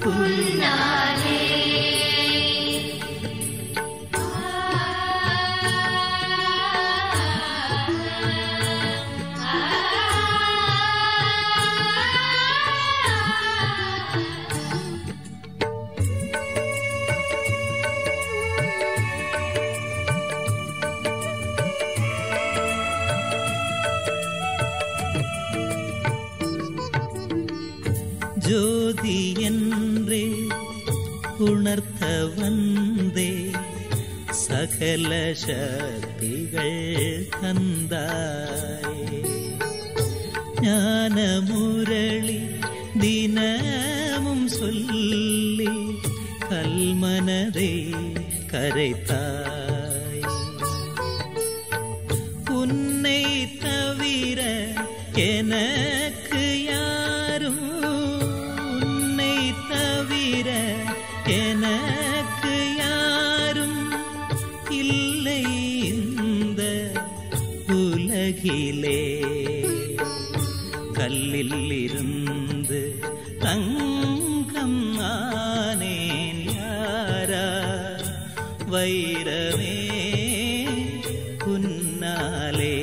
உன்னாலே ஜோதி என்றே உணர்த்த வந்தே சகல சக்திகள் தந்தாயே ஞான முரளி தினமும் சொல்லி கல்மனதை கரைத்தாய் உன்னை தவிர எனக்கு யாரும் உன்னை தவிர எனக்கு யாரும் இல்லை இந்த உலகிலே கல்லில் இருந்து தங்கம் ஆனேன் யாரா வைரமே உன்னாலே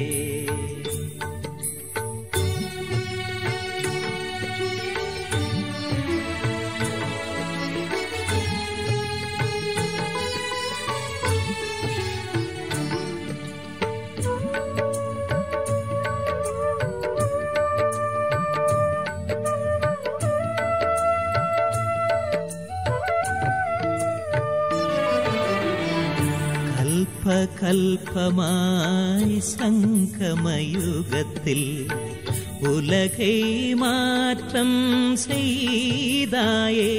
கல்ப கல்பமாய் சங்கமயுகத்தில் உலகை மாற்றம் செய்தாயே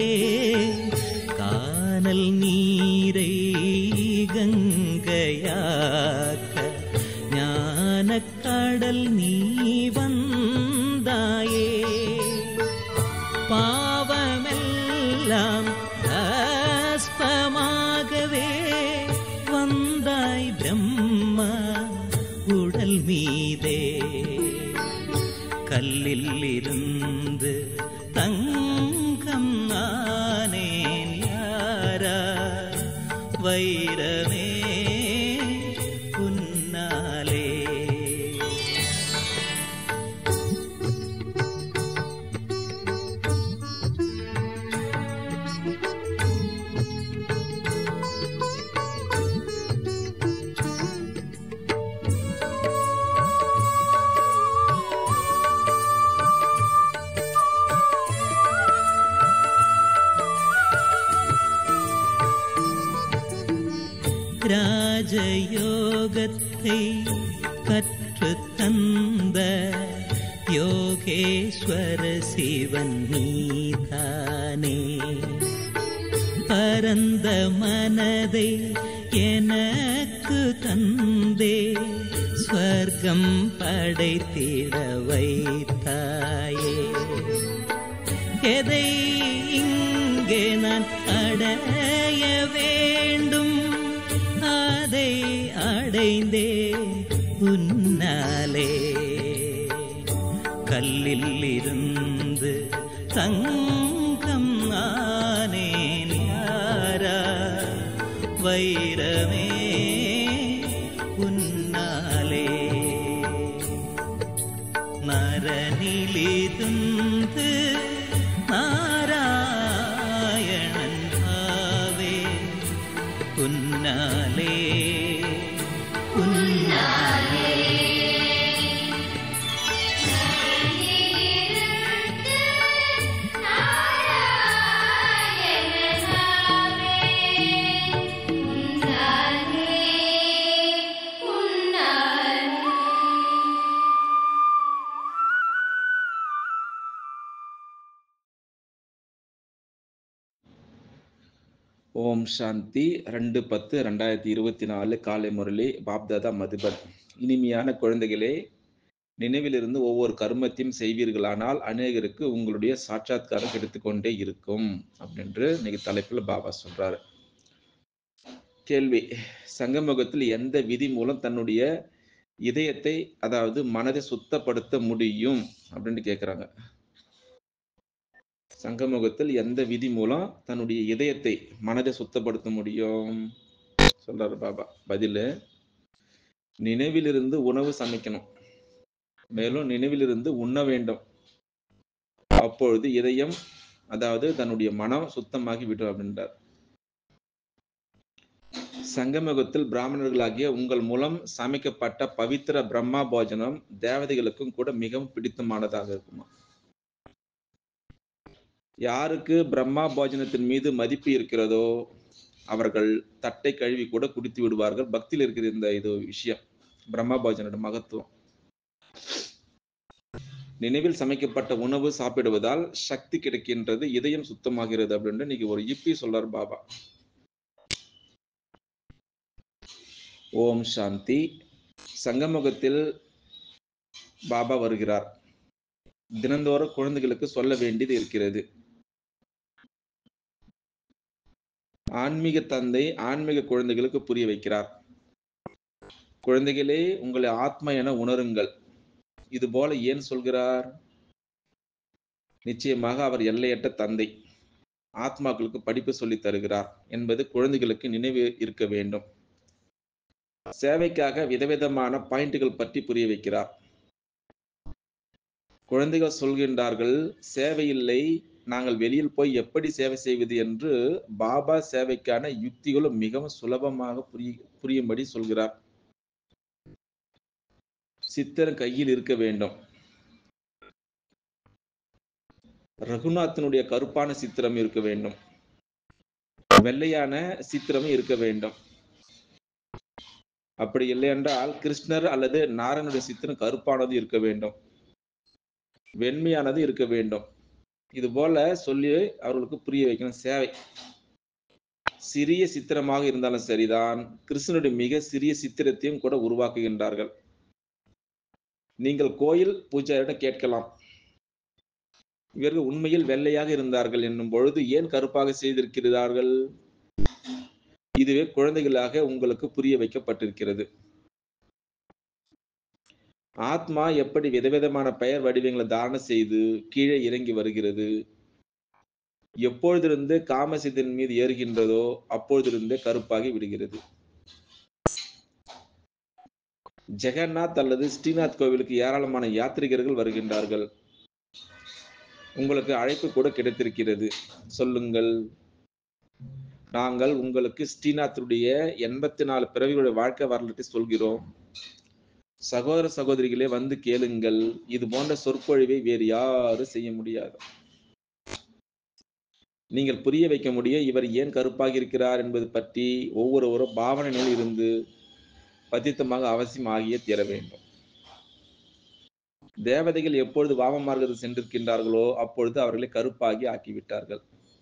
கானல் நீரை கங்கையாக்க ஞானக் கடல் நீ வந்தாயே பாவமெல்லாம் அஸ்பமாகவே வந்தாய் பிரம்மா உடல் மீதே கல்லில் இருந்து தங்கம் நானேன் யாரா வைரமே உன்னாலே ராஜயோகத்தை கற்று தந்த யோகேஸ்வர சிவன் நீதானே பரந்த மனதை எனக்கு தந்தே ஸ்வர்க்கம் படைத்திட வைத்தாயே எதை இங்கே நான் அடைய வேண்டும் அதை அடைந்தே உன்னாலே கல்லில் இருந்து தங்கம் ஆனேன் யாரா வைரமே உன்னாலே நரனிலிருந்து நாராயணன் பாவே உன்னாலே உன்னாலே ஓம் சாந்தி ரெண்டு பத்து ரெண்டாயிரத்தி இருபத்தி நாலு காலை முரளி பாப்தாதா மதுபன் இனிமையான குழந்தைகளே நினைவிலிருந்து ஒவ்வொரு கர்மத்தையும் செய்வீர்களானால் அநேகருக்கு உங்களுடைய சாட்சாத்காரம் கிடைத்துக்கொண்டே இருக்கும் அப்படின்று இன்னைக்கு தலைப்பில் பாபா சொல்றாரு கேள்வி சங்கமுகத்தில் எந்த விதி மூலம் தன்னுடைய இதயத்தை அதாவது மனதை சுத்தப்படுத்த முடியும் அப்படின்னு கேட்குறாங்க சங்கமுகத்தில் எந்த விதி மூலம் தன்னுடைய இதயத்தை மனதை சுத்தப்படுத்த முடியும் சொல்றாரு பாபா பதிலு நினைவிலிருந்து உணவு சமைக்கணும் மேலும் நினைவிலிருந்து உண்ண வேண்டும் அப்பொழுது இதயம் அதாவது தன்னுடைய மனம் சுத்தமாகி விடும் அப்படின்றார் சங்கமகத்தில் பிராமணர்களாகிய உங்கள் மூலம் சமைக்கப்பட்ட பவித்திர பிரம்மா போஜனம் தேவதைகளுக்கும் கூட மிகவும் பிடித்தமானதாக இருக்குமா யாருக்கு பிரம்மா போஜனத்தின் மீது மதிப்பு இருக்கிறதோ அவர்கள் தட்டை கழுவி கூட குடித்து விடுவார்கள் பக்தியில் இருக்குது இந்த இது விஷயம் பிரம்மா போஜனோட மகத்துவம் நினைவில் சமைக்கப்பட்ட உணவு சாப்பிடுவதால் சக்தி கிடைக்கின்றது இதயம் சுத்தமாகிறது அப்படின்ட்டு இன்னைக்கு ஒரு யுக்தி சொல்றார் பாபா ஓம் சாந்தி சங்கமுகத்தில் பாபா வருகிறார் தினந்தோறும் குழந்தைகளுக்கு சொல்ல வேண்டியது இருக்கிறது ஆன்மீக தந்தை ஆன்மீக குழந்தைகளுக்கு புரிய வைக்கிறார் குழந்தைகளே உங்களை ஆத்மா என உணருங்கள் இது போல ஏன் சொல்கிறார் நிச்சயமாக அவர் எல்லையற்ற தந்தை ஆத்மாக்களுக்கு படிப்பு சொல்லி தருகிறார் என்பது குழந்தைகளுக்கு நினைவு இருக்க வேண்டும் சேவைக்காக விதவிதமான பாயிண்ட்டுகள் பற்றி புரிய வைக்கிறார் குழந்தைகள் சொல்கின்றார்கள் சேவை இல்லை நாங்கள் வெளியில் போய் எப்படி சேவை செய்வது என்று பாபா சேவைக்கான யுக்திகளும் மிகவும் சுலபமாக புரிய புரியும்படி சொல்கிறார் சித்திரம் கையில் இருக்க வேண்டும் ரகுநாத்தினுடைய கருப்பான சித்திரம் இருக்க வேண்டும் வெள்ளையான சித்திரமும் இருக்க வேண்டும் அப்படி இல்லை என்றால் கிருஷ்ணர் அல்லது நாராயணுடைய சித்திரம் கருப்பானது இருக்க வேண்டும் வெண்மையானது இருக்க வேண்டும் இது போல சொல்லி அவர்களுக்கு புரிய வைக்கணும் சேவை சிறிய சித்திரமாக இருந்தாலும் சரிதான் கிருஷ்ணனுடைய மிக சிறிய சித்திரத்தையும் கூட உருவாக்குகின்றார்கள் நீங்கள் கோயில் பூஜாரிடம் கேட்கலாம் இவர்கள் உண்மையில் வெள்ளையாக இருந்தார்கள் என்னும் பொழுது ஏன் கருப்பாக செய்திருக்கிறார்கள் இதுவே குழந்தைகளாக உங்களுக்கு புரிய வைக்கப்பட்டிருக்கிறது ஆத்மா எப்படி விதவிதமான பெயர் வடிவங்களை தாரணம் செய்து கீழே இறங்கி வருகிறது எப்பொழுதிருந்து காமசித்தின் மீது ஏறுகின்றதோ அப்பொழுதிருந்தே கருப்பாகி விடுகிறது ஜெகநாத் அல்லது ஸ்ரீநாத் கோவிலுக்கு ஏராளமான யாத்ரிகர்கள் வருகின்றார்கள் உங்களுக்கு அழைப்பு கூட கிடைத்திருக்கிறது சொல்லுங்கள் நாங்கள் உங்களுக்கு ஸ்ரீநாத்துடைய எண்பத்தி நாலு பிறவிகளுடைய வாழ்க்கை வரலாற்றை சொல்கிறோம் சகோதர சகோதரிகளே வந்து கேளுங்கள் இது போன்ற சொற்பொழிவை வேறு யாரும் செய்ய முடியாது நீங்கள் புரிய வைக்க முடியும் இவர் ஏன் கருப்பாக இருக்கிறார் என்பது பற்றி ஒவ்வொருவரும் பாவனை நிலையில் இருந்து பதித்தமாக அவசியம் ஆகியே தீர வேண்டும் தேவதைகள் எப்பொழுது வாம மார்க்கத்தில் சென்றிருக்கின்றார்களோ அப்பொழுது அவர்களை கருப்பாகி ஆக்கிவிட்டார்கள்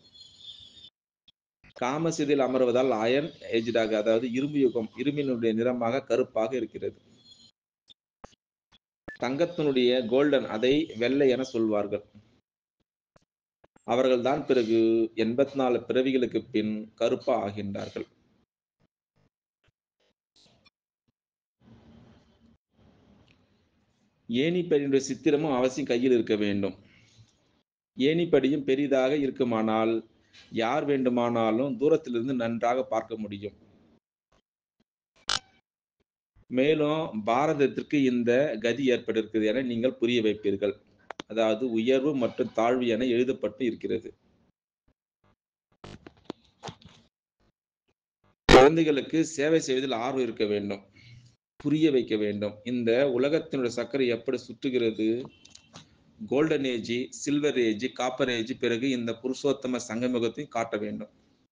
காமசிதில் அமர்வதால் அயன் ஏஜ்டாக அதாவது இரும்பு யுகம் இரும்பினுடைய நிறமாக கருப்பாக இருக்கிறது தங்கத்தினுடைய கோல்டன் அதை வெள்ளை என சொல்வார்கள் அவர்கள்தான் பிறகு எண்பத்தி நாலு பிறவிகளுக்கு பின் கருப்பா ஆகின்றார்கள் ஏணிப்படியுடைய சித்திரமும் அவசியம் கையில் இருக்க வேண்டும் ஏணிப்படியும் பெரிதாக இருக்குமானால் யார் வேண்டுமானாலும் தூரத்திலிருந்து நன்றாக பார்க்க முடியும் மேலும் பாரதத்திற்கு இந்த கதி ஏற்பட்டிருக்கிறது என நீங்கள் புரிய வைப்பீர்கள் அதாவது உயர்வு மற்றும் தாழ்வு என எழுதப்பட்டு இருக்கிறது குழந்தைகளுக்கு சேவை செய்வதில் ஆர்வம் இருக்க வேண்டும் புரிய வைக்க வேண்டும் இந்த உலகத்தினுடைய சர்க்கரை எப்படி சுற்றுகிறது golden age silver age copper age பிறகு இந்த புருஷோத்தம சங்கமுகத்தையும் காட்ட வேண்டும்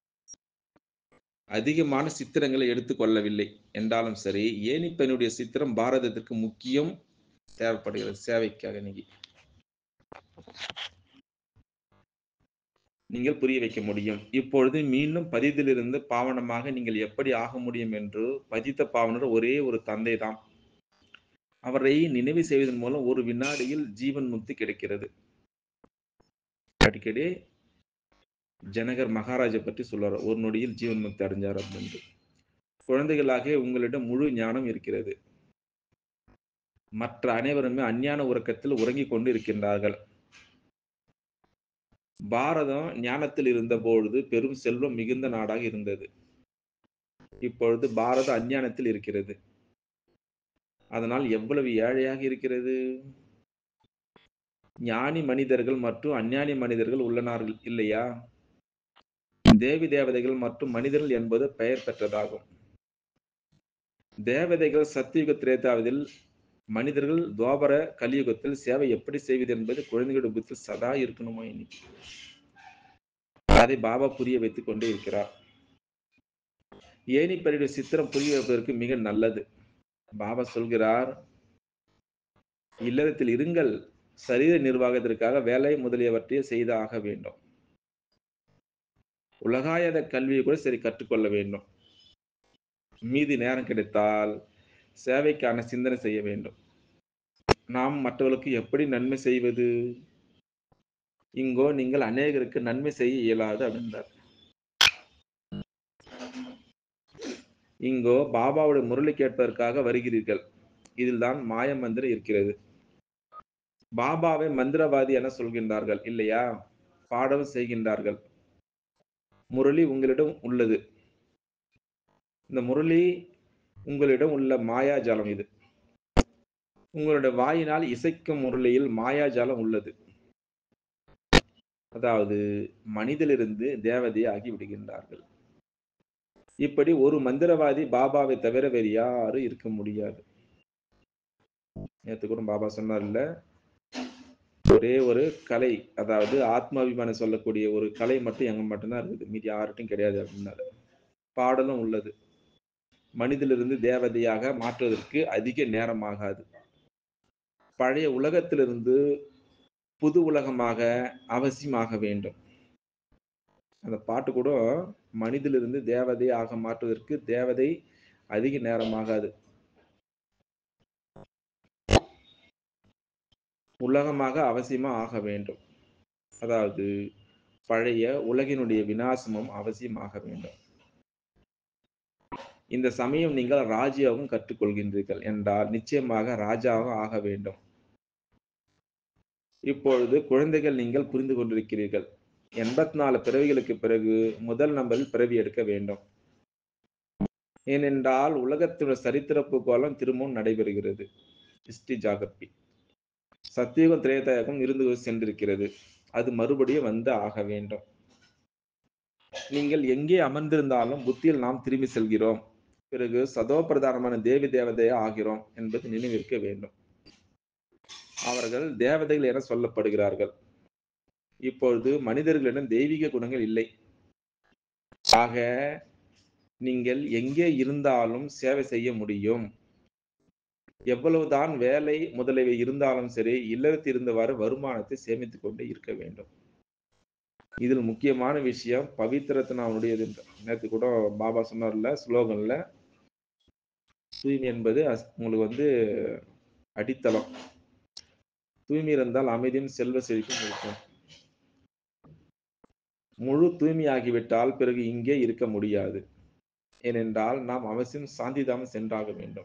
அதிகமான சித்திரங்களை எடுத்துக்கொள்ளவில்லை என்றாலும் சரி ஏனிப்பெண்ணுடைய சித்திரம் பாரதத்திற்கு முக்கியம் தேவைப்படுகிறது சேவைக்காக நீங்க நீங்கள் புரிய வைக்க முடியும் இப்பொழுது மீண்டும் பதிதிலிருந்து பாவனமாக நீங்கள் எப்படி ஆக முடியும் என்று பதித்த பாவனர் ஒரே ஒரு தந்தை தான் அவரை நினைவு செய்வதன் மூலம் ஒரு வினாடியில் ஜீவன் முக்தி கிடைக்கிறது அடிக்கடி ஜனகர் மகாராஜை பற்றி சொல்றார் ஒரு நொடியில் ஜீவன் முக்தி அடைஞ்சார் அப்படின்ட்டு குழந்தைகளாக உங்களிடம் முழு ஞானம் இருக்கிறது மற்ற அனைவருமே அஞ்ஞான உறக்கத்தில் உறங்கிக் கொண்டு இருக்கின்றார்கள் பாரதம் ஞானத்தில் இருந்த பொழுது பெரும் செல்வம் மிகுந்த நாடாக இருந்தது இப்பொழுது பாரதம் அஞ்ஞானத்தில் இருக்கிறது அதனால் எவ்வளவு ஏழையாக இருக்கிறது ஞானி மனிதர்கள் மற்றும் அஞ்ஞானி மனிதர்கள் உள்ளனார்கள் இல்லையா தேவி தேவதைகள் மற்றும் மனிதர்கள் என்பது பெயர் பெற்றதாகும் தேவதைகள் சத்தியுக திரேதாவதில் மனிதர்கள் துவாபர கலியுகத்தில் சேவை எப்படி செய்வது என்பது குழந்தைகளுடைய புத்தில் சதா இருக்கணுமா இன்னைக்கு அதை பாபா புரிய வைத்துக் கொண்டே இருக்கிறார் ஏனிப்பரியுடைய சித்திரம் புரிய வைப்பதற்கு மிக நல்லது பாபா சொல்கிறார் இல்லறத்தில் இருங்கள் சரீர நிர்வாகத்திற்காக வேலை முதலியவற்றை செய்து ஆக வேண்டும் உலகாயத கல்வியை கூட சரி கற்றுக்கொள்ள வேண்டும் மீதி நேரம் கிடைத்தால் சேவைக்கான சிந்தனை செய்ய வேண்டும் நாம் மற்றவர்களுக்கு எப்படி நன்மை செய்வது இங்கோ நீங்கள் அநேகருக்கு நன்மை செய்ய இயலாது அப்படின்றார் இங்கோ பாபாவுடைய முரளி கேட்பதற்காக வருகிறீர்கள் இதில் தான் மாய மந்திரம் இருக்கிறது பாபாவை மந்திரவாதி என சொல்கின்றார்கள் இல்லையா பாடவும் செய்கின்றார்கள் முரளி உங்களிடம் உள்ளது இந்த முரளி உங்களிடம் உள்ள மாயாஜாலம் இது உங்களுடைய வாயினால் இசைக்கும் முரளியில் மாயாஜாலம் உள்ளது அதாவது மனிதிலிருந்து தேவதை ஆகி விடுகின்றார்கள் இப்படி ஒரு மந்திரவாதி பாபாவை தவிர வேறு யாரும் இருக்க முடியாது நேற்று கூட பாபா சொன்னார்ல ஒரே ஒரு கலை அதாவது ஆத்மாபிமானம் சொல்லக்கூடிய ஒரு கலை மட்டும் எங்க மட்டும்தான் இருக்குது மீதி யார்கிட்டும் கிடையாது அப்படின்னாரு பாடலும் உள்ளது மனிதிலிருந்து தேவதையாக மாற்றுவதற்கு அதிக நேரம் ஆகாது பழைய உலகத்திலிருந்து புது உலகமாக அவசியமாக வேண்டும் அந்த பாட்டு கூட மனிதிலிருந்து தேவதை ஆக மாற்றுவதற்கு தேவதை அதிக நேரமாகாது உலகமாக அவசியமா ஆக வேண்டும் அதாவது பழைய உலகினுடைய விநாசமும் அவசியமாக வேண்டும் இந்த சமயம் நீங்கள் ராஜ்யாவும் கற்றுக்கொள்கின்றீர்கள் என்றால் நிச்சயமாக ராஜாவும் ஆக வேண்டும் இப்பொழுது குழந்தைகள் நீங்கள் புரிந்து கொண்டிருக்கிறீர்கள் எண்பத்தி நாலு பிறவிகளுக்கு பிறகு முதல் நம்பரில் பிறவி எடுக்க வேண்டும் ஏனென்றால் உலகத்தினுடைய சரித்திரப்பு கோலம் திரும்பவும் நடைபெறுகிறது ஹிஸ்டி ஜாகிரபி சத்தியுகம் திரேதாயகம் இருந்து சென்றிருக்கிறது அது மறுபடியும் வந்து ஆக வேண்டும் நீங்கள் எங்கே அமர்ந்திருந்தாலும் புத்தியில் நாம் திரும்பி செல்கிறோம் பிறகு சதோ பிரதானமான தேவி தேவதையா ஆகிறோம் என்பது நினைவிருக்க வேண்டும் அவர்கள் தேவதைகள் என சொல்லப்படுகிறார்கள் இப்பொழுது மனிதர்களிடம் தெய்வீக குணங்கள் இல்லை ஆக நீங்கள் எங்கே இருந்தாலும் சேவை செய்ய முடியும் எவ்வளவுதான் வேலை முதலியவை இருந்தாலும் சரி இல்லறத்தில் இருந்தவாறு வருமானத்தை சேமித்துக் கொண்டே இருக்க வேண்டும் இதில் முக்கியமான விஷயம் பவித்திரத்தினாவுடையது நேற்று கூட பாபா சொன்னார்ல ஸ்லோகன்ல தூய்மை என்பது அஸ்- உங்களுக்கு வந்து அடித்தளம் தூய்மை இருந்தால் அமைதியும் செல்வ செழிப்பும் இருக்கும் முழு தூய்மையாகிவிட்டால் பிறகு இங்கே இருக்க முடியாது ஏனென்றால் நாம் அவசியம் சாந்திதாமம் சென்றாக வேண்டும்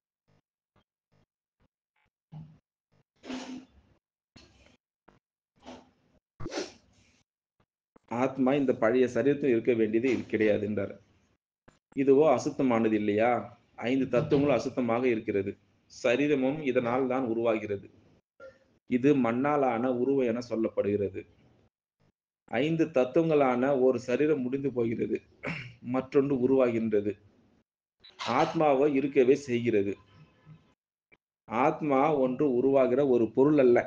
ஆத்மா இந்த பழைய சரீரத்தில் இருக்க வேண்டியது இது கிடையாது என்றார் இதுவோ அசுத்தமானது இல்லையா ஐந்து தத்துவங்களும் அசுத்தமாக இருக்கிறது சரீரமும் இதனால் தான் உருவாகிறது இது மண்ணாலான உருவம் என சொல்லப்படுகிறது ஐந்து தத்துவங்களான ஒரு சரீரம் முடிந்து போகிறது மற்றொன்று உருவாகின்றது ஆத்மாவோ இருக்கவே செய்கிறது ஆத்மா ஒன்று உருவாகிற ஒரு பொருள் அல்ல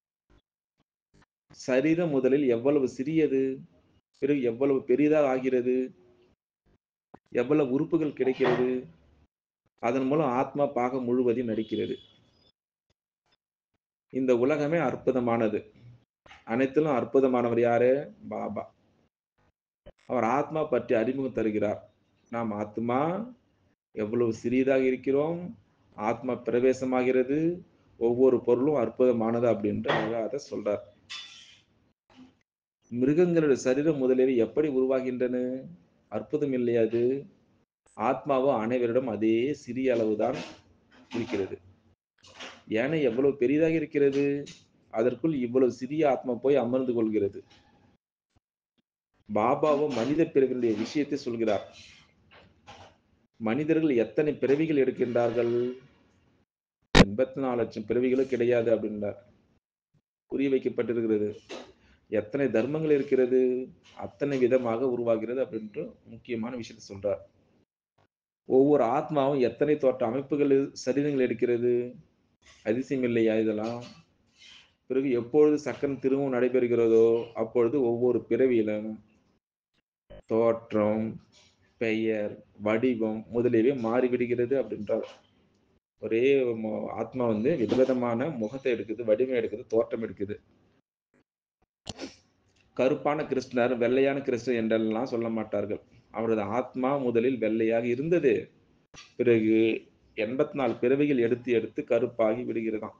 சரீரம் முதலில் எவ்வளவு சிறியது பிறகு எவ்வளவு பெரிதாக ஆகிறது எவ்வளவு உறுப்புகள் கிடைக்கிறது அதன் மூலம் ஆத்மா பாகம் முழுவதையும் நடிக்கிறது இந்த உலகமே அற்புதமானது அனைத்திலும் அற்புதமானவர் யாரு பாபா அவர் ஆத்மா பற்றி அறிமுகம் தருகிறார் நாம் ஆத்மா எவ்வளவு சிறியதாக இருக்கிறோம் ஆத்மா பிரவேசமாகிறது ஒவ்வொரு பொருளும் அற்புதமானது அப்படின்ட்டு அழகா அதை சொல்றார் மிருகங்களுடைய சரீரம் முதலியவை எப்படி உருவாகின்றன அற்புதம் இல்லையா அது ஆத்மாவோ அனைவரிடம் அதே சிறிய அளவுதான் இருக்கிறது யானை எவ்வளவு பெரிதாக இருக்கிறது அதற்குள் இவ்வளவு சிறிய ஆத்மா போய் அமர்ந்து கொள்கிறது பாபாவும் மனித பிறவினுடைய விஷயத்தை சொல்கிறார் மனிதர்கள் எத்தனை பிறவிகள் எடுக்கின்றார்கள் எண்பத்தி நாலு லட்சம் பிறவிகளும் கிடையாது அப்படின்றார் புரிய வைக்கப்பட்டிருக்கிறது எத்தனை தர்மங்கள் இருக்கிறது அத்தனை விதமாக உருவாகிறது அப்படின்ற முக்கியமான விஷயத்தை சொல்றார் ஒவ்வொரு ஆத்மாவும் எத்தனை தோற்ற அமைப்புகள் சரீரங்கள் எடுக்கிறது அதிசயம் இல்லையா இதெல்லாம் பிறகு எப்பொழுது சக்கரம் திரும்பவும் நடைபெறுகிறதோ அப்பொழுது ஒவ்வொரு பிறவியிலும் தோற்றம் பெயர் வடிவம் முதலியவை மாறிவிடுகிறது அப்படின்றார் ஒரே ம- ஆத்மா வந்து விதவிதமான முகத்தை எடுக்குது வடிவம் எடுக்குது தோற்றம் எடுக்குது கருப்பான கிருஷ்ணர் வெள்ளையான கிருஷ்ணர் என்றெல்லாம் சொல்ல மாட்டார்கள் அவரது ஆத்மா முதலில் வெள்ளையாக இருந்தது பிறகு எண்பத்தி நாலு பிறவிகள் எடுத்து எடுத்து கருப்பாகி விடுகிறதாம்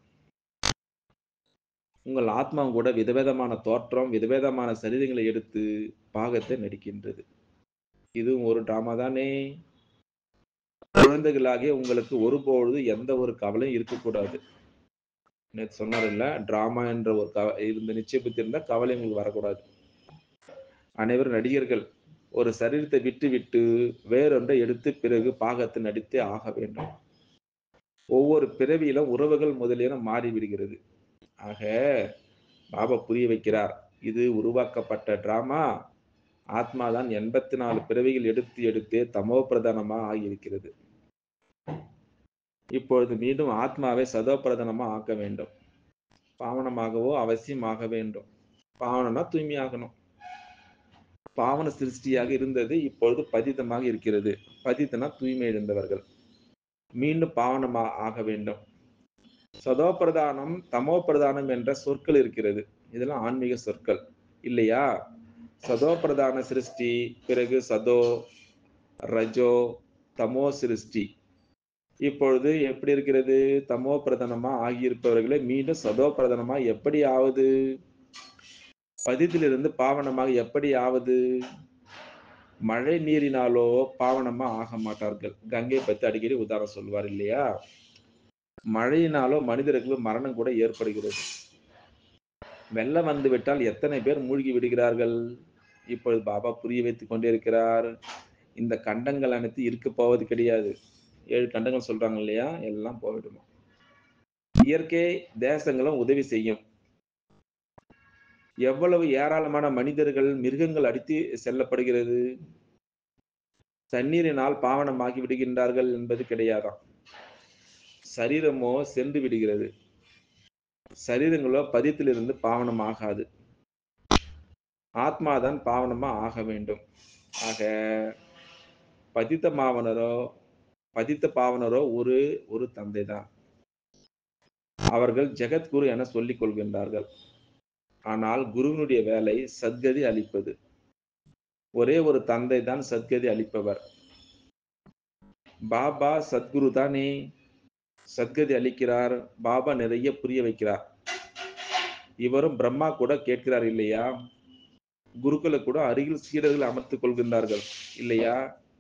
உங்கள் ஆத்மா கூட விதவிதமான தோற்றம் விதவிதமான சரீரங்களை எடுத்து பாகத்தை நடிக்கின்றது இதுவும் ஒரு டிராமா தானே குழந்தைகளாகிய உங்களுக்கு ஒருபொழுது எந்த ஒரு கவலையும் இருக்கக்கூடாது நேற்று சொன்னார் இல்ல டிராமா என்ற ஒரு கவ இருந்த நிச்சயபுத்தி இருந்தா கவலை உங்களுக்கு வரக்கூடாது அனைவரும் நடிகர்கள் ஒரு சரீரத்தை விட்டு விட்டு வேறொன்றை எடுத்து பிறகு பாகத்தை நடித்தே ஆக வேண்டும் ஒவ்வொரு பிறவியிலும் உறவுகள் முதலியன மாறி விடுகிறது ஆக பாபா புரிய வைக்கிறார் இது உருவாக்கப்பட்ட டிராமா ஆத்மாதான் எண்பத்தி நாலு பிறவிகள் எடுத்து எடுத்தே தமோ பிரதானமா ஆகியிருக்கிறது இப்பொழுது மீண்டும் ஆத்மாவை சதோ பிரதானமா ஆக்க வேண்டும் பாவனமாகவோ அவசியம் ஆக வேண்டும் பாவனம்னா தூய்மையாகணும் பாவன சிருஷ்டியாக இருந்தது இப்பொழுது பதிதமாக இருக்கிறது பதித்தனா தூய்மை இழந்தவர்கள் மீண்டும் பாவனமா ஆக வேண்டும் சதோ பிரதானம் தமோ பிரதானம் என்ற சொற்கள் இருக்கிறது இதெல்லாம் ஆன்மீக சொற்கள் இல்லையா சதோ பிரதான சிருஷ்டி பிறகு சதோ ரஜோ தமோ சிருஷ்டி இப்பொழுது எப்படி இருக்கிறது தமோ பிரதானமா ஆகியிருப்பவர்களே மீண்டும் சதோ பிரதானமா எப்படி ஆவது பதித்திலிருந்து பாவனமாக எப்படி ஆவது மழை நீரினாலோ பாவனமா ஆக மாட்டார்கள் கங்கை பத்தி அடிக்கடி உதாரணம் சொல்லுவார் இல்லையா மழையினாலோ மனிதர்களுக்கு மரணம் கூட ஏற்படுகிறது வெள்ளம் வந்து விட்டால் எத்தனை பேர் மூழ்கி விடுகிறார்கள் இப்பொழுது பாபா புரிய வைத்துக் கொண்டே இருக்கிறார் இந்த கண்டங்கள் அனைத்து இருக்க போவது கிடையாது ஏழு கண்டங்கள் சொல்றாங்க இல்லையா எல்லாம் போயிடுமா இயற்கை தேசங்களும் உதவி செய்யும் எவ்வளவு ஏராளமான மனிதர்கள் மிருகங்கள் அடித்து செல்லப்படுகிறது தண்ணீரினால் பாவனமாகி விடுகின்றார்கள் என்பது கிடையாதாம் சரீரமோ சென்று விடுகிறது சரீரங்களோ பதித்திலிருந்து பாவனம் ஆகாது ஆத்மாதான் பாவனமா ஆக வேண்டும் ஆக பதித்த மாவனரோ பதித்த பாவனரோ ஒரு ஒரு தந்தை தான் அவர்கள் ஜெகத்குரு என சொல்லிக் கொள்கின்றார்கள் ஆனால் குருவினுடைய வேலை சத்கதி அளிப்பது ஒரே ஒரு தந்தை தான் சத்கதி அளிப்பவர் பாபா சத்குரு தானே சத்கதி அளிக்கிறார் பாபா நிறைய புரிய வைக்கிறார் இவரும் பிரம்மா கூட கேட்கிறார் இல்லையா குருக்களை கூட அருகில் சீடர்கள் அமர்த்துக் கொள்கின்றார்கள் இல்லையா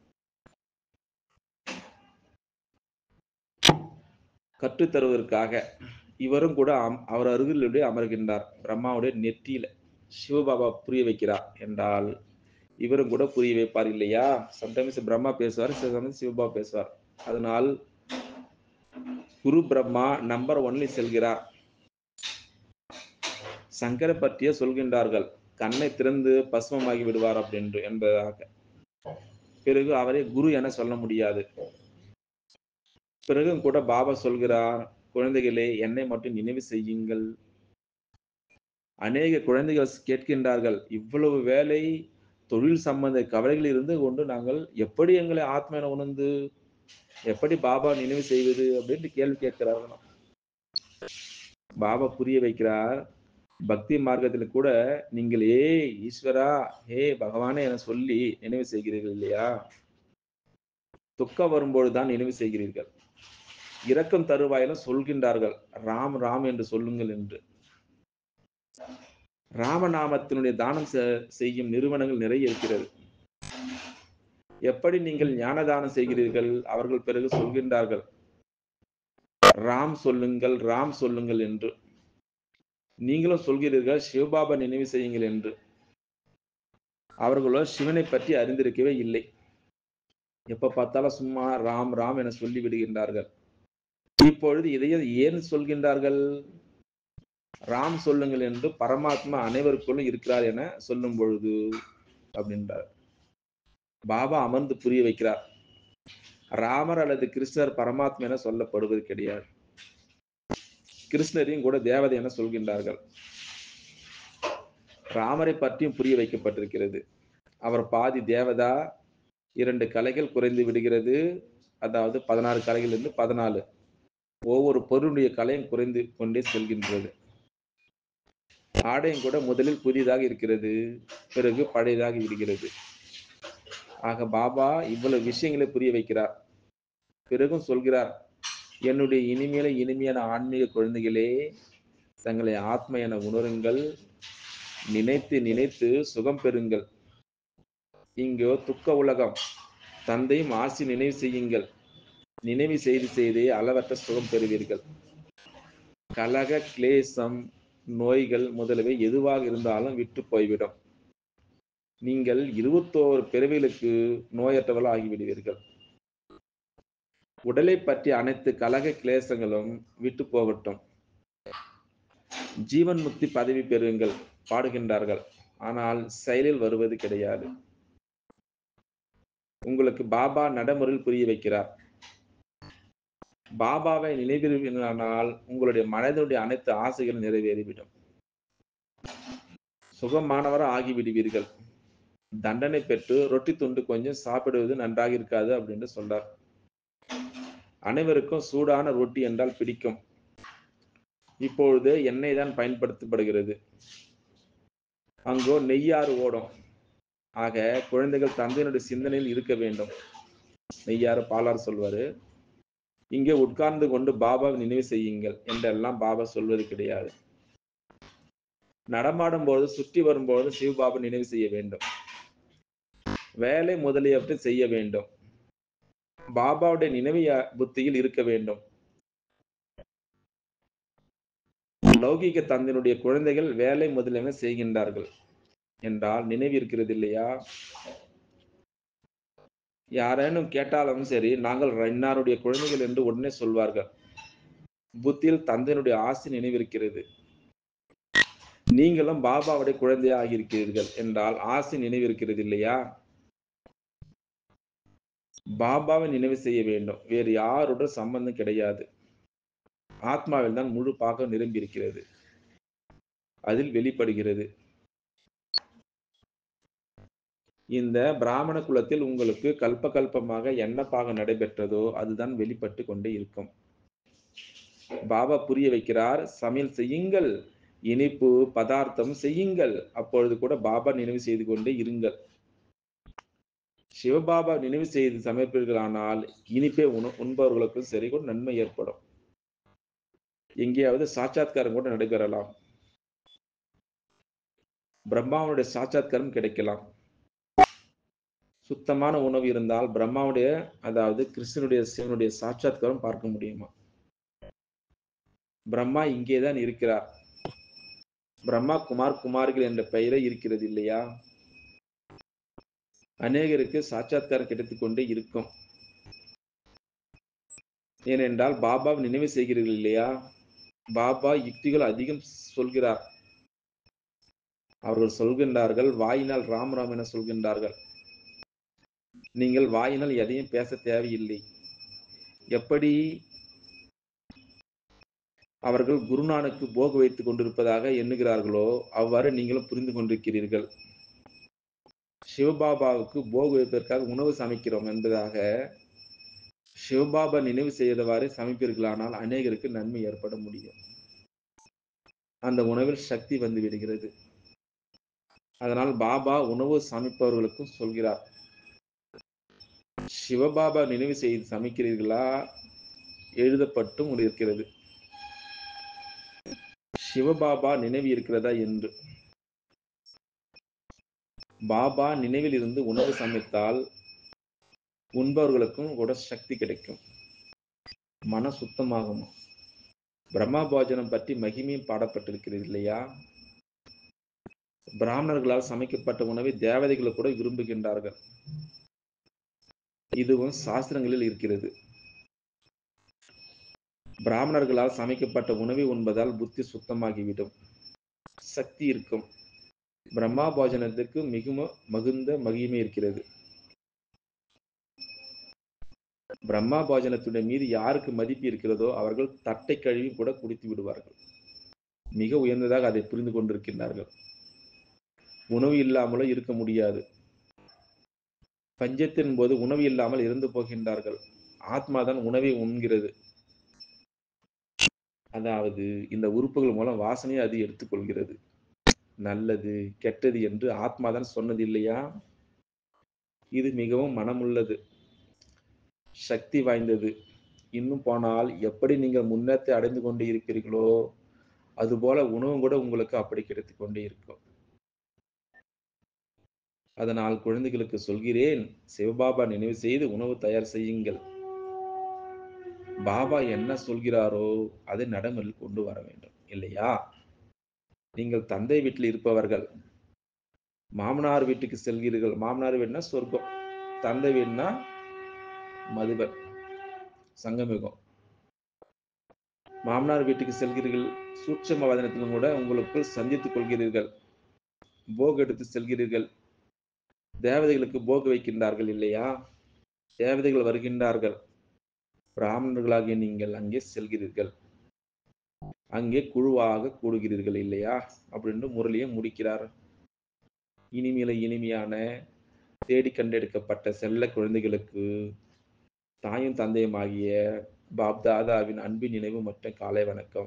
கற்றுத் தருவதற்காக இவரும் கூட அம்- அவர் அருகிலுடைய அமர்கின்றார் பிரம்மாவுடைய நெற்றியில சிவபாபா புரிய வைக்கிறார் என்றால் இவரும் கூட புரிய வைப்பார் இல்லையா சம்டைம்ஸ் பிரம்மா பேசுவார் சில சமயம் சிவபாபா பேசுவார் அதனால் குரு பிரம்மா நம்பர் ஒன்லி செல்கிறார் சங்கரை பற்றிய சொல்கின்றார்கள் கண்ணை திறந்து பஸ்மமாகி விடுவார் அப்படின்று என்பதாக பிறகு அவரை குரு என சொல்ல முடியாது பிறகும் கூட பாபா சொல்கிறார் குழந்தைகளே என்னை மட்டும் நினைவு செய்யுங்கள் அநேக குழந்தைகள் கேட்கின்றார்கள் இவ்வளவு வேலை தொழில் சம்பந்த கவலைகள் இருந்து கொண்டு நாங்கள் எப்படி எங்களை ஆத்ம என உணர்ந்து எப்படி பாபா நினைவு செய்வது அப்படின்ட்டு கேள்வி கேட்கிறார்களாம் பாபா புரிய வைக்கிறார் பக்தி மார்க்கத்தில் கூட நீங்கள் ஏ ஈஸ்வரா ஹே பகவானே என சொல்லி நினைவு செய்கிறீர்கள் இல்லையா துக்கம் வரும்பொழுது தான் நினைவு செய்கிறீர்கள் இரக்கம் தருவாயிலும் சொல்கின்றார்கள் ராம் ராம் என்று சொல்லுங்கள் என்று ராமநாமத்தினுடைய தானம் செ- செய்யும் நிறுவனங்கள் நிறைய இருக்கிறது எப்படி நீங்கள் ஞான தானம் செய்கிறீர்கள் அவர்கள் பிறகு சொல்கின்றார்கள் ராம் சொல்லுங்கள் ராம் சொல்லுங்கள் என்று நீங்களும் சொல்கிறீர்கள் சிவபாபா நினைவு செய்யுங்கள் என்று அவர்களோ சிவனை பற்றி அறிந்திருக்கவே இல்லை எப்ப பார்த்தாலும் சும்மா ராம் ராம் என சொல்லி விடுகின்றார்கள் இப்பொழுது இதையே ஏன் சொல்கின்றார்கள் ராம் சொல்லுங்கள் என்று பரமாத்மா அனைவருக்குள்ளும் இருக்கிறார் என சொல்லும் பொழுது அப்படின்றார் பாபா அமர்ந்து புரிய வைக்கிறார் ராமர் அல்லது கிருஷ்ணர் பரமாத்மா என சொல்லப்படுவது கிடையாது கிருஷ்ணரையும் கூட தேவதை என சொல்கின்றார்கள் ராமரை பற்றியும் புரிய வைக்கப்பட்டிருக்கிறது அவர் பாதி தேவதா இரண்டு கலைகள் குறைந்து விடுகிறது அதாவது பதினாறு கலைகளிலிருந்து பதினாலு ஒவ்வொரு பொருளுடைய கலையும் குறைந்து கொண்டே செல்கின்றது ஆடையும் கூட முதலில் புதிதாக இருக்கிறது பிறகு பழையதாக விடுகிறது ஆக பாபா இவ்வளவு விஷயங்களை புரிய வைக்கிறார் பிறகும் சொல்கிறார் என்னுடைய இனிமையில இனிமையான ஆன்மீக குழந்தைகளே தங்களை ஆத்ம என உணருங்கள் நினைத்து நினைத்து சுகம் பெறுங்கள் இங்கோ துக்க உலகம் தந்தையும் ஆசி நினைவு செய்யுங்கள் நினைவு செய்து செய்தே அளவற்ற சுகம் பெறுவீர்கள் கலக கிளேசம் நோய்கள் முதலவை எதுவாக இருந்தாலும் விட்டு போய்விடும் நீங்கள் இருபத்தோரு பிறவிகளுக்கு நோயற்றவர்கள் ஆகிவிடுவீர்கள் உடலை பற்றி அனைத்து கலக கிளேசங்களும் விட்டு போகட்டும் ஜீவன் முக்தி பதவி பெறுங்கள் பாடுகின்றார்கள் ஆனால் செயலில் வருவது கிடையாது உங்களுக்கு பாபா நடைமுறையில் புரிய வைக்கிறார் பாபாவை நினைவிருந்தால் உங்களுடைய மனதினுடைய அனைத்து ஆசைகளும் நிறைவேறிவிடும் சுகமானவர ஆகிவிடுவீர்கள் தண்டனை பெற்று ரொட்டி துண்டு கொஞ்சம் சாப்பிடுவது நன்றாக இருக்காது அப்படின்னு சொல்றார் அனைவருக்கும் சூடான ரொட்டி என்றால் பிடிக்கும் இப்பொழுது எண்ணெய் தான் பயன்படுத்தப்படுகிறது அங்கோ நெய்யாறு ஓடும் ஆக குழந்தைகள் தந்தையினுடைய சிந்தனையில் இருக்க வேண்டும் நெய்யாறு பாலார் சொல்வாரு இங்கே உட்கார்ந்து கொண்டு பாபாவை நினைவு செய்யுங்கள் என்றெல்லாம் பாபா சொல்வது கிடையாது நடமாடும் போது சுற்றி வரும்போது சிவபாபா நினைவு செய்ய வேண்டும் வேலை முதலியவற்றை செய்ய வேண்டும் பாபாவுடைய நினைவு புத்தியில் இருக்க வேண்டும் லௌகிக தந்தையினுடைய குழந்தைகள் வேலை முதலியன செய்கின்றார்கள் என்றால் நினைவு இருக்கிறது இல்லையா யாரேனும் கேட்டாலும் சரி நாங்கள் இன்னாருடைய குழந்தைகள் என்று உடனே சொல்வார்கள் புத்தியில் தந்தையினுடைய ஆசை நினைவிருக்கிறது நீங்களும் பாபாவுடைய குழந்தையாக இருக்கிறீர்கள் என்றால் ஆசை நினைவிருக்கிறது இல்லையா பாபாவை நினைவு செய்ய வேண்டும் வேறு யாருடன் சம்பந்தம் கிடையாது ஆத்மாவில் தான் முழு பாகம் நிரம்பி இருக்கிறது அதில் வெளிப்படுகிறது இந்த பிராமண குலத்தில் உங்களுக்கு கல்ப கல்பமாக என்ன பாகம் நடைபெற்றதோ அதுதான் வெளிப்பட்டு கொண்டே இருக்கும் பாபா புரிய வைக்கிறார் சமையல் செய்யுங்கள் இனிப்பு பதார்த்தம் செய்யுங்கள் அப்பொழுது கூட பாபா நினைவு செய்து கொண்டே இருங்கள் சிவபாபா நினைவு செய்து சமைப்பீர்களானால் இனிப்பே உண உண்பவர்களுக்கும் சரி கூட நன்மை ஏற்படும் எங்கேயாவது சாட்சாத்காரம் கூட நடைபெறலாம் பிரம்மாவுடைய சாட்சாத்காரம் கிடைக்கலாம் சுத்தமான உணவு இருந்தால் பிரம்மாவுடைய அதாவது கிருஷ்ணனுடைய சிவனுடைய சாட்சாத்காரம் பார்க்க முடியுமா பிரம்மா இங்கேதான் இருக்கிறார் பிரம்மா குமார் குமார்கள் என்ற பெயரே இருக்கிறது இல்லையா அநேகருக்கு சாட்சாத்காரம் கிடைத்துக் கொண்டே இருக்கும் ஏனென்றால் பாபா நினைவு செய்கிறீர்கள் இல்லையா பாபா யுக்திகள் அதிகம் சொல்கிறார் அவர்கள் சொல்கின்றார்கள் வாயினால் ராம் ராம் என சொல்கின்றார்கள் நீங்கள் வாயினால் எதையும் பேச தேவையில்லை எப்படி அவர்கள் குருநானுக்கு போக வைத்துக் கொண்டிருப்பதாக எண்ணுகிறார்களோ அவ்வாறு நீங்களும் புரிந்து கொண்டிருக்கிறீர்கள் சிவபாபாவுக்கு போக வைப்பதற்காக உணவு சமைக்கிறோம் என்பதாக சிவபாபா நினைவு செய்தவாறு சமைப்பீர்களானால் அநேகருக்கு நன்மை ஏற்பட முடியும் அந்த உணவில் சக்தி வந்து விடுகிறது அதனால் பாபா உணவு சமைப்பவர்களுக்கும் சொல்கிறார் சிவபாபா நினைவு செய்து சமைக்கிறீர்களா எழுதப்பட்டும் இருக்கிறது சிவபாபா நினைவு இருக்கிறதா என்று பாபா நினைவில் இருந்து உணவு சமைத்தால் உண்பவர்களுக்கும் கூட சக்தி கிடைக்கும் மன சுத்தமாகும் பிரம்மா போஜனம் பற்றி மகிமையும் பாடப்பட்டிருக்கிறது இல்லையா பிராமணர்களால் சமைக்கப்பட்ட உணவை தேவதைகள் கூட விரும்புகின்றார்கள் இதுவும் சாஸ்திரங்களில் இருக்கிறது பிராமணர்களால் சமைக்கப்பட்ட உணவை உண்பதால் புத்தி சுத்தமாகிவிடும் சக்தி இருக்கும் பிரம்மா போஜனத்துக்கு மிகவும் மகுந்த மகிமை இருக்கிறது பிரம்மா போஜனத்துடைய மீது யாருக்கு மதிப்பு இருக்கிறதோ அவர்கள் தட்டை கழுவி கூட குடித்து விடுவார்கள் மிக உயர்ந்ததாக அதை புரிந்து கொண்டிருக்கின்றார்கள் உணவு இல்லாமலோ இருக்க முடியாது பஞ்சத்தின் போது உணவு இல்லாமல் இறந்து போகின்றார்கள் ஆத்மாதான் உணவை உண்கிறது அதாவது இந்த உறுப்புகள் மூலம் வாசனையை அது எடுத்துக்கொள்கிறது நல்லது கெட்டது என்று ஆத்மாதான் சொன்னது இல்லையா இது மிகவும் மனமுள்ளது சக்தி வாய்ந்தது இன்னும் போனால் எப்படி நீங்கள் முன்னேற்றத்தை அடைந்து கொண்டு இருப்பீர்களோ அதுபோல உணவும் கூட உங்களுக்கு அப்படி கிடைத்து கொண்டே இருக்கும் அதனால் குழந்தைகளுக்கு சொல்கிறேன் சிவபாபா நினைவு செய்து உணவு தயார் செய்யுங்கள் பாபா என்ன சொல்கிறாரோ அதை நடைமுறையில் கொண்டு வர வேண்டும் இல்லையா நீங்கள் தந்தை வீட்டில் இருப்பவர்கள் மாமனார் வீட்டுக்கு செல்கிறீர்கள் மாமனார் வீடுனா சொர்க்கம் தந்தை வீடுனா மதுபன் சங்கமிகம் மாமனார் வீட்டுக்கு செல்கிறீர்கள் சூட்சம வதனத்திலும் கூட உங்களுக்குள் சந்தித்துக் கொள்கிறீர்கள் போக் எடுத்து செல்கிறீர்கள் தேவதைகளுக்கு போக வைக்கின்றார்கள் இல்லையா தேவதைகள் வருகின்றார்கள் பிராமணர்களாகிய நீங்கள் அங்கே செல்கிறீர்கள் அங்கே குழுவாக கூடுகிறீர்கள் இல்லையா அப்படின்னு முரளியை முடிக்கிறார் இனிமையில இனிமையான தேடி கண்டெடுக்கப்பட்ட செல்ல குழந்தைகளுக்கு தாயும் தந்தையும் ஆகிய பாப்தாதாவின் அன்பின் நினைவு மற்றும் காலை வணக்கம்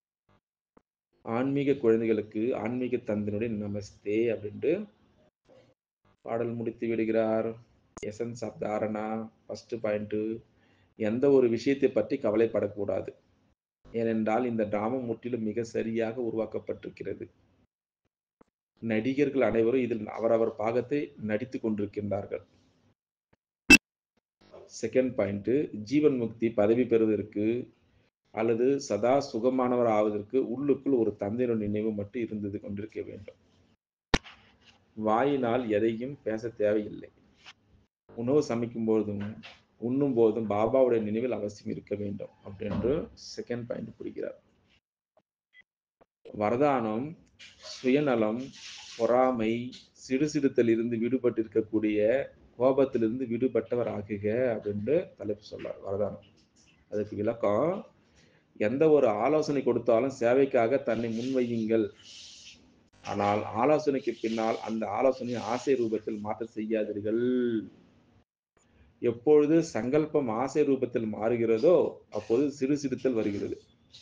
ஆன்மீக குழந்தைகளுக்கு ஆன்மீக தந்தனுடைய நமஸ்தே அப்படின்ட்டு பாடல் முடித்து விடுகிறார் essence of dharana first point எந்த ஒரு விஷயத்தை பற்றி கவலைப்படக்கூடாது ஏனென்றால் இந்த டிராமா முற்றிலும் மிக சரியாக உருவாக்கப்பட்டிருக்கிறது நடிகர்கள் அனைவரும் இதில் அவரவர் பாகத்தை நடித்து கொண்டிருக்கின்றார்கள் செகண்ட் பாயிண்ட் ஜீவன் முக்தி பதவி பெறுவதற்கு அல்லது சதா சுகமானவர் ஆவதற்கு உள்ளுக்குள் ஒரு தந்தையினுடைய நினைவு மட்டும் இருந்தது கொண்டிருக்க வேண்டும் வாயினால் எதையும் பேச தேவையில்லை உணவு சமைக்கும் போதும் உண்ணும் போதும் பாபாவுடைய நினைவில் அவசியம் இருக்க வேண்டும் அப்படின்று செகண்ட் பாயிண்ட் புரிகிறார் வரதானம் சுயநலம் பொறாமை சிடுசிடுத்தல் இருந்து விடுபட்டிருக்கக்கூடிய கோபத்திலிருந்து விடுபட்டவர் ஆகுக அப்படின்ட்டு தலைப்பு சொல்றார் வரதானம் அதுக்கு விளக்கம் எந்த ஒரு ஆலோசனை கொடுத்தாலும் சேவைக்காக தன்னை முன்வையுங்கள் ஆனால் ஆலோசனைக்கு பின்னால் அந்த ஆலோசனையை ஆசை ரூபத்தில் மாற்ற செய்யாதீர்கள் எப்பொழுது சங்கல்பம் ஆசை ரூபத்தில் மாறுகிறதோ அப்போது சிறு சிறுத்தல் வருகிறது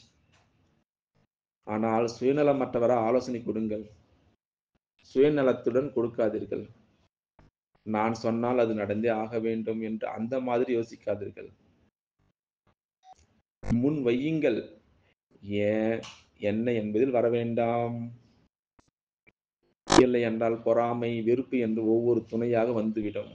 ஆனால் சுயநலமற்றவரா ஆலோசனை கொடுங்கள் சுயநலத்துடன் கொடுக்காதீர்கள் நான் சொன்னால் அது நடந்தே ஆக வேண்டும் என்று அந்த மாதிரி யோசிக்காதீர்கள் முன் வையுங்கள் ஏன் என்ன என்பதில் வர வேண்டாம் இல்லை என்றால் பொறாமை வெறுப்பு என்று ஒவ்வொரு துணையாக வந்துவிடும்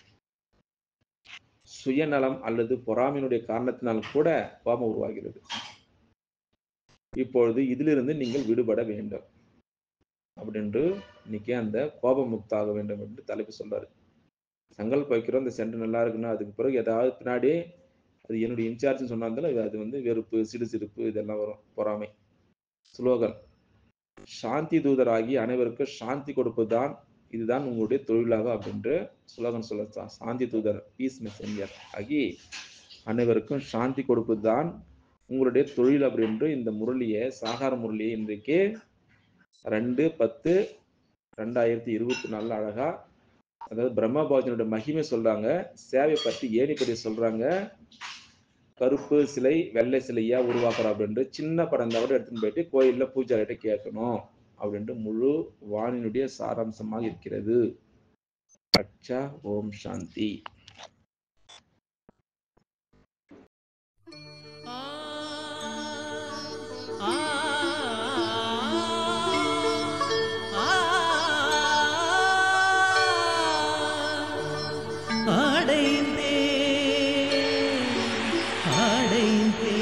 சுயநலம் அல்லது பொறாமையினுடைய காரணத்தினால் கூட கோபம் உருவாகிறது இப்பொழுது இதிலிருந்து நீங்கள் விடுபட வேண்டும் அப்படின்று இன்னைக்கு அந்த கோபம் முக்தாக வேண்டும் என்று தலைப்பு சொல்றாரு சங்கல்ப வைக்கிறோம் இந்த சென்டர் நல்லா இருக்குன்னா அதுக்கு பிறகு ஏதாவது பின்னாடி அது என்னுடைய இன்சார்ஜ்னு சொன்னாலும் அது வந்து வெறுப்பு சிடுசிடுப்பு இதெல்லாம் வரும் பொறாமை ஸ்லோகன் சாந்தி தூதராகி அனைவருக்கும் சாந்தி கொடுப்பதுதான் இதுதான் உங்களுடைய தொழிலாக அப்படின்ற ஸ்லோகன் சொல்ல சாந்தி தூதர் பீஸ் மெசஞ்சர் ஆகி அனைவருக்கும் சாந்தி கொடுப்பதுதான் உங்களுடைய தொழில் அப்படின்று இந்த முரளியை சாகார முரளியை இன்றைக்கு ரெண்டு பத்து ரெண்டாயிரத்தி இருபத்தி நாலு அழகா அதாவது பிரம்மபாஜனுடைய மகிமை சொல்றாங்க சேவை பற்றி ஏணி பற்றி சொல்றாங்க கருப்பு சிலை வெள்ளை சிலையா உருவாக்குறோம் அப்படின்ட்டு சின்ன படம் கூட எடுத்துன்னு போயிட்டு கோயில்ல பூஜாரிட்ட கேட்கணும் அப்படின்ட்டு முழு வானினுடைய சாராம்சமாக இருக்கிறது அச்சா ஓம் சாந்தி அடைந்தே அடைந்தே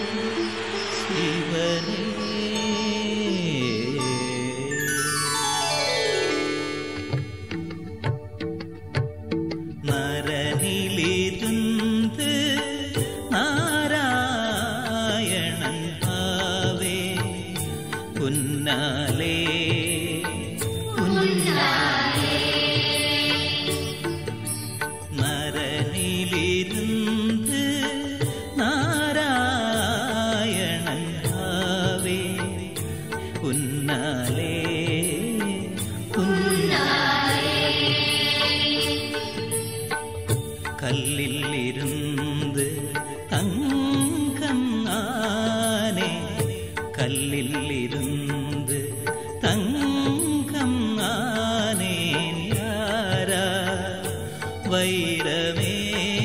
சிவனே கல்லில் இருந்து தங்கம் ஆனே கல்லில் இருந்து தங்கம் ஆனேன் யாரா வைரமே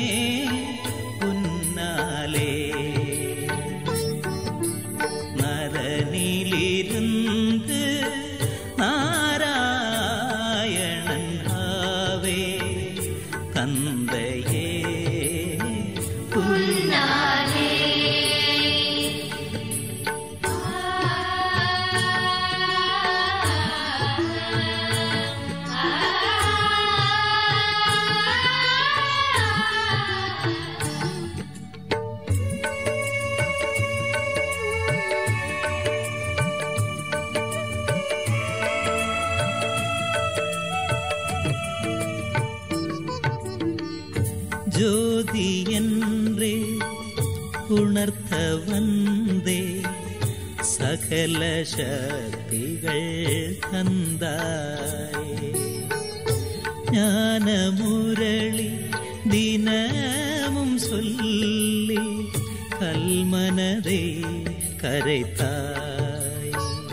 உன்னாலே நரனிலிருந்து நாராயணன் ஆவே தந்தையே உன்னாலே ஜோதி என்றே உணர்த்த வந்தே சகல சக்திகள் தந்தாயே ஞான முரளி தினமும் சொல்லி கல்மனதை கரைத்தாய்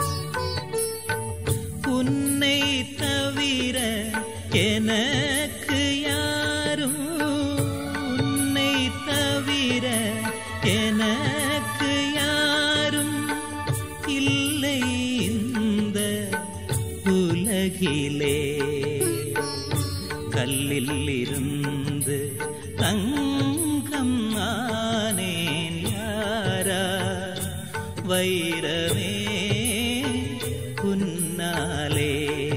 உன்னை தவிர எனக்கு யாரும் உன்னை தவிர எனக்கு யாரும் இல்லை இந்த உலகிலே கல்லில் இருந்து தங்கம் ஆனேன் யாரா வைரமே உன்னாலே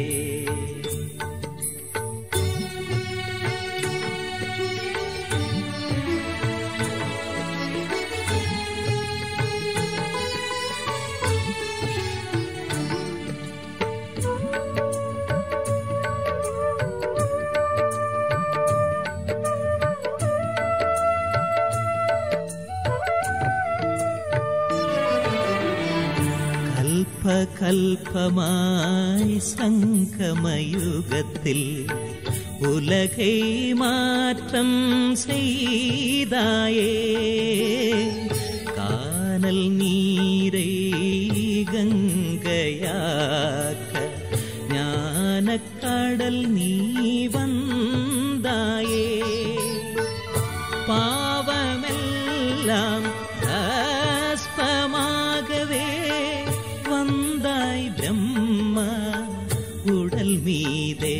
கல்ப கல்பமாய் சங்கமயுகத்தில் உலகை மாற்றம் செய்தாயே கானல் நீரை கங்கையாக்க ஞானக்கடல் நீ வந்தாயே பாவமெல்லாம் அஸ்பமாகவே வந்தாய் பிரம்மா உடல் மீதே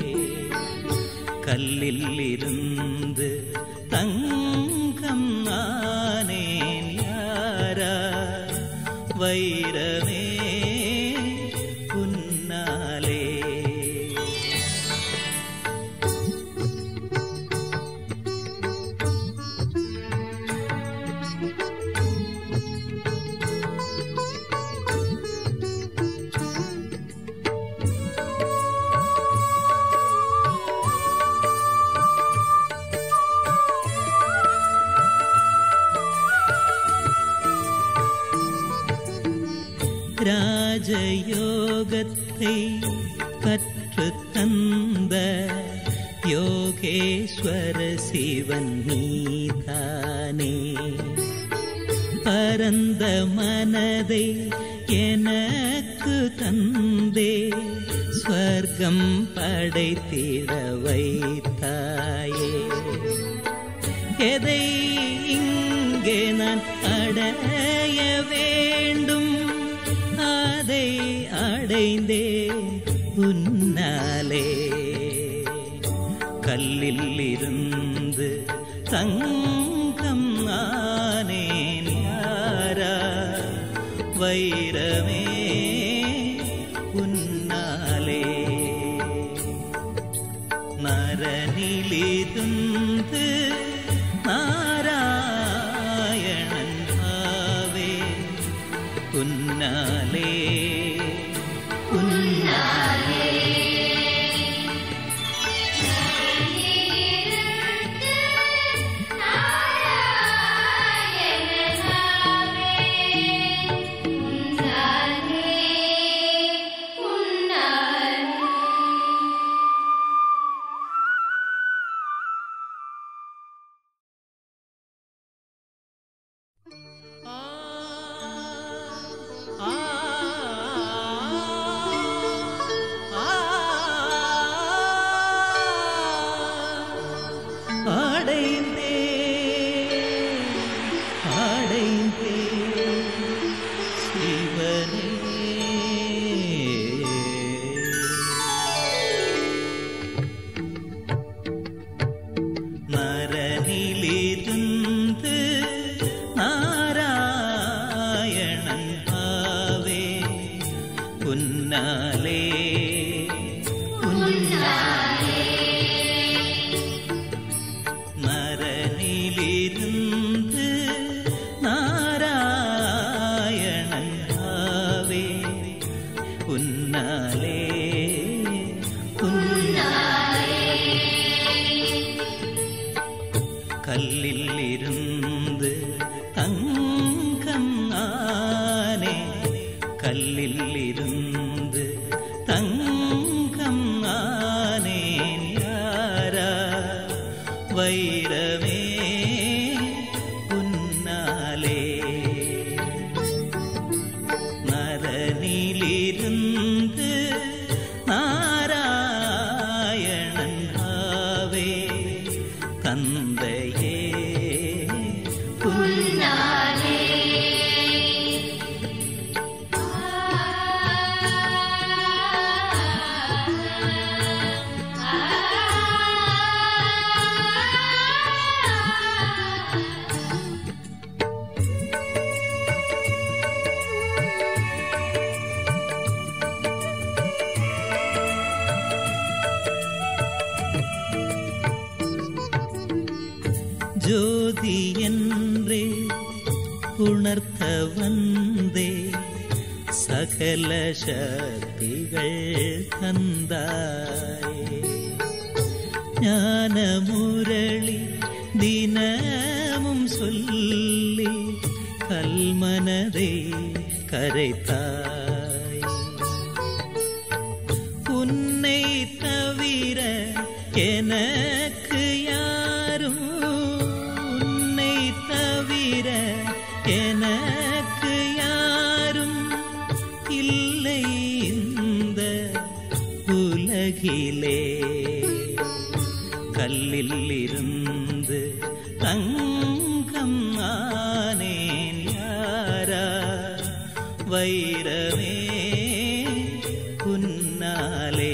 கல்லில் இருந்து தங்கம் ஆனேன் யாரா வைரமே உன்னாலே ராஜயோகத்தை கற்று தந்த யோகேஸ்வர சிவன் நீதானே பரந்த மனதை எனக்கு தந்தே ஸ்வர்க்கம் படைத்திட வைத்தாயே எதை இங்கே நான் அடைய வேண்டும் அதை அடைந்தே உன்னாலே கல்லில் இருந்து தங்கம் ஆனேன் யாரா வைரமே உன்னாலே நரனிலிருந்து நாராயணன் ஆவே உன்னாலே அடைந்தே அடைந்தே சிவனே மரணிலிருந்து நாராயணன் ஆவே உன்னாலே மரணிலிருந்து நாராயணன் ஆவே உன்னாலே உன்னாலே கல்லில் இருந்து தங்கம் ஆனே கல்லில் இருந்து தங்கம் ஆனேன் யாரா வைரமே உன்னாலே மரணிலிருந்து நாராயணன் ஆவே தந்தையே உன்னாலே ஜோதி என்றே உணர்த்த வந்தே சகல சக்திகள் தந்தாயே ஞான முரளி தினமும் சொல்லி கல்மனதை கரைத்தாய் உன்னை தவிர எனக்கு யாரும் உன்னை தவிர எனக்கு யாரும் இல்லை இந்த உலகிலே கல்லில் இருந்து தங்கம் ஆனேன் யாரா வைரமே உன்னாலே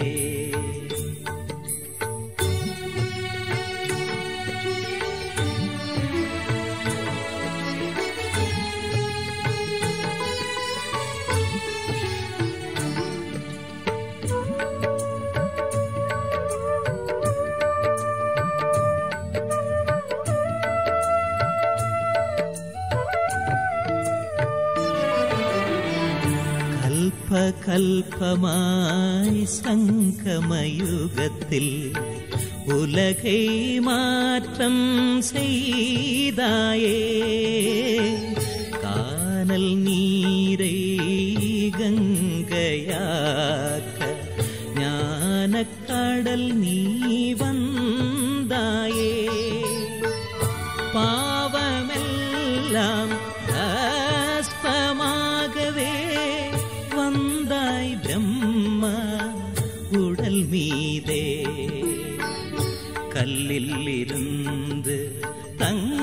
கல்ப கல்பமாய் சங்கமயுகத்தில் உலகை மாற்றம் செய்தாயே கானல் நீரை கங்கையாக்க ஞானக் கடல் நீ வந்தாயே பாவமெல்லாம் அஸ்பமாகவே வந்தாய் பிரம்மா உடல் மீதே கல்லில் இருந்து தங்க